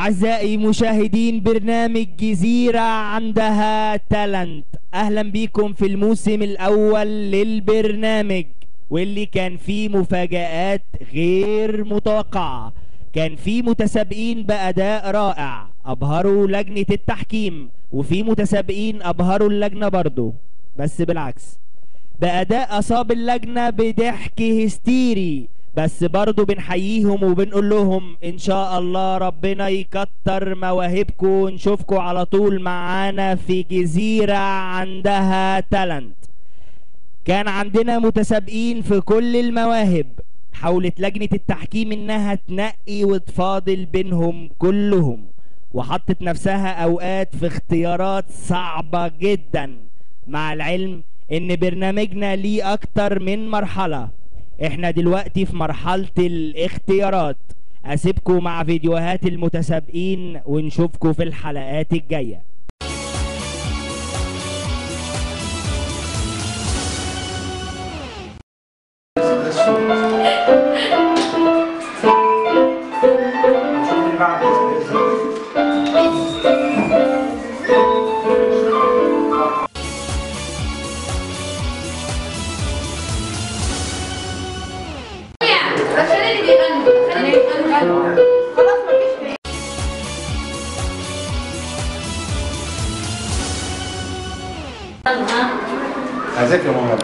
أعزائي مشاهدين برنامج جزيرة عندها تالنت أهلا بيكم في الموسم الأول للبرنامج واللي كان فيه مفاجآت غير متوقعة كان فيه متسابقين بأداء رائع أبهروا لجنة التحكيم وفي متسابقين أبهروا اللجنة برضو بس بالعكس بأداء أصاب اللجنة بضحك هستيري بس برضو بنحييهم وبنقول لهم ان شاء الله ربنا يكتر مواهبكم ونشوفكم على طول معانا في جزيرة عندها تالنت كان عندنا متسابقين في كل المواهب حاولت لجنة التحكيم انها تنقي وتفاضل بينهم كلهم وحطت نفسها اوقات في اختيارات صعبة جدا مع العلم ان برنامجنا ليه اكتر من مرحلة احنا دلوقتي في مرحلة الاختيارات اسيبكم مع فيديوهات المتسابقين ونشوفكم في الحلقات الجايه عشان اللي بيغنوا عشان اللي بيغنوا خلاص مفيش عايزك يا ماما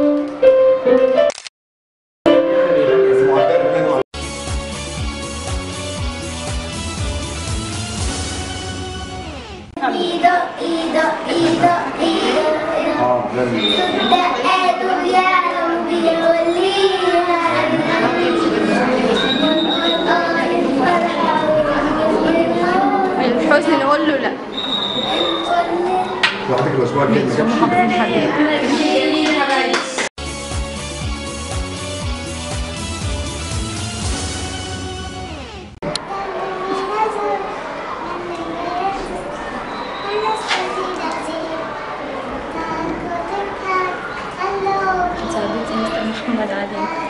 إيدو إيدو إيدو إيدو اه لازم دقاتوا يا ربي ولينا الحزن نقول له لا لوحدك الاسبوع الجاي ما جابش Hello. محمد علي